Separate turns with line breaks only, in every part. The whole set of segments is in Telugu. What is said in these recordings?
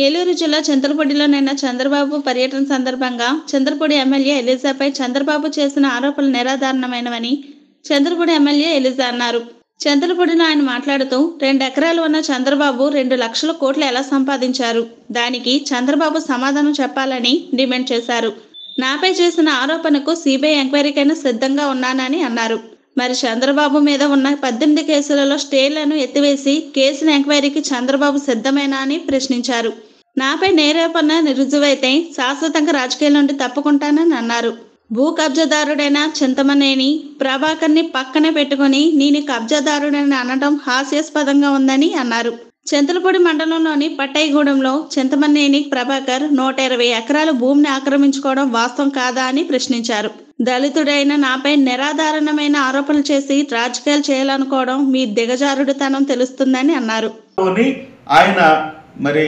ఏలూరు జిల్లా చంద్రపూడిలో నిన్న చంద్రబాబు పర్యటన సందర్భంగా చంద్రపూడి ఎమ్మెల్యే ఎలిజాపై చంద్రబాబు చేసిన ఆరోపణలు నిరాధారణమైనవని చంద్రపూడి ఎమ్మెల్యే ఎలిజా అన్నారు చంద్రపూడిలో ఆయన మాట్లాడుతూ రెండు ఎకరాలు ఉన్న చంద్రబాబు రెండు లక్షల కోట్లు ఎలా సంపాదించారు దానికి చంద్రబాబు సమాధానం చెప్పాలని డిమాండ్ చేశారు నాపై చేసిన ఆరోపణకు సిబిఐ ఎంక్వైరీకైనా సిద్ధంగా ఉన్నానని అన్నారు మరి చంద్రబాబు మీద ఉన్న పద్దెనిమిది కేసులలో స్టేలను ఎత్తివేసి కేసుల ఎంక్వైరీకి చంద్రబాబు సిద్ధమేనా అని ప్రశ్నించారు నాపై నేరాపణ రుజువైతే శాశ్వతంగా రాజకీయాల నుండి తప్పుకుంటానని అన్నారు భూ కబ్జాదారుడైన చింతమనేని ప్రభాకర్ని పక్కనే పెట్టుకుని నేను కబ్జాదారుడని అనడం హాస్యాస్పదంగా ఉందని అన్నారు చింతలపూడి మండలంలోని పట్టైగూడెంలో చింతమనేని ప్రభాకర్ నూట ఇరవై ఎకరాల భూమిని ఆక్రమించుకోవడం వాస్తవం కాదా అని ప్రశ్నించారు దళితుడైన నాపై నిరాధారణమైన ఆరోపణలు చేసి రాజకీయాలు చేయాలనుకోవడం మీ దిగజారుడుతనం తెలుస్తుందని అన్నారు
అని ఆయన మరి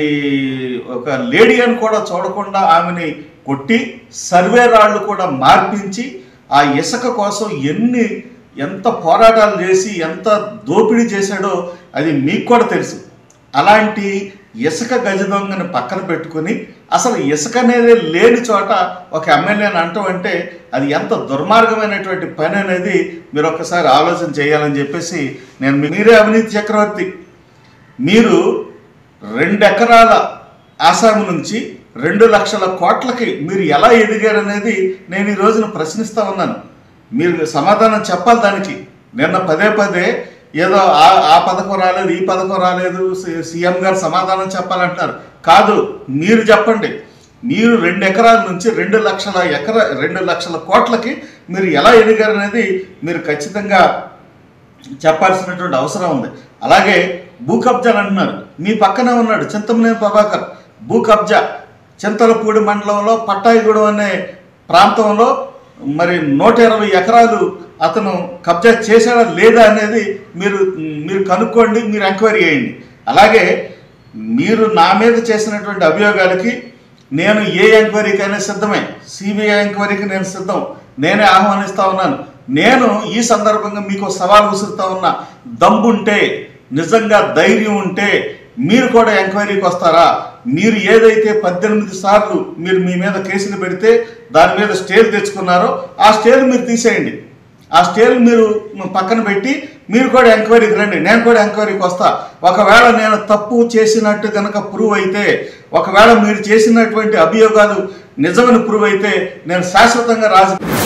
ఒక లేడీ అని కూడా చూడకుండా ఆమెని కొట్టి సర్వే రాళ్ళు కూడా మార్పించి ఆ ఇసుక కోసం ఎన్ని ఎంత పోరాటాలు చేసి ఎంత దోపిడీ చేశాడో అది మీకు కూడా తెలుసు అలాంటి ఇసుక గజ దొంగని పక్కన పెట్టుకుని అసలు ఇసుక అనేది లేని చోట ఒక ఎమ్మెల్యేని అంటాం అంటే అది ఎంత దుర్మార్గమైనటువంటి పని అనేది మీరు ఒక్కసారి ఆలోచన చేయాలని చెప్పేసి నేను మీరే అవినీతి చక్రవర్తి మీరు రెండు ఎకరాల ఆసాము నుంచి రెండు లక్షల కోట్లకి మీరు ఎలా ఎదిగారనేది నేను ఈ రోజున ప్రశ్నిస్తా ఉన్నాను మీరు సమాధానం చెప్పాలి దానికి నిన్న పదే పదే ఏదో ఆ ఆ పథకం రాలేదు ఈ పథకం రాలేదు సి- సీఎం గారు సమాధానం చెప్పాలంటారు కాదు మీరు చెప్పండి మీరు రెండు ఎకరాల నుంచి రెండు లక్షల ఎకర రెండు లక్షల కోట్లకి మీరు ఎలా ఎదిగారనేది మీరు ఖచ్చితంగా చెప్పాల్సినటువంటి అవసరం ఉంది అలాగే భూ కబ్జాలు అంటున్నారు మీ పక్కనే ఉన్నాడు చింతమనేని ప్రభాకర్ భూ కబ్జా చింతలపూడి మండలంలో పట్టాయిగూడెం అనే ప్రాంతంలో మరి నూట ఇరవై ఎకరాలు అతను కబ్జా చేశాడా లేదా అనేది మీరు మీరు కనుక్కోండి మీరు ఎంక్వైరీ చేయండి అలాగే మీరు నా మీద చేసినటువంటి అభియోగాలకి నేను ఏ ఎంక్వైరీకైనా సిద్ధమే సిబిఐ ఎంక్వైరీకి నేను సిద్ధం నేనే ఆహ్వానిస్తా ఉన్నాను నేను ఈ సందర్భంగా మీకు సవాల్ విసురుతా ఉన్నా దమ్ముంటే నిజంగా ధైర్యం ఉంటే మీరు కూడా ఎంక్వైరీకి వస్తారా మీరు ఏదైతే పద్దెనిమిది సార్లు మీరు మీ మీద కేసులు పెడితే దాని మీద స్టేలు తెచ్చుకున్నారో ఆ స్టేలు మీరు తీసేయండి ఆ స్టేలు మీరు పక్కన పెట్టి మీరు కూడా ఎంక్వైరీకి రండి నేను కూడా ఎంక్వైరీకి వస్తా ఒకవేళ నేను తప్పు చేసినట్టు కనుక ప్రూవ్ అయితే ఒకవేళ మీరు చేసినటువంటి అభియోగాలు నిజమని ప్రూవ్ అయితే నేను శాశ్వతంగా రాజకీయ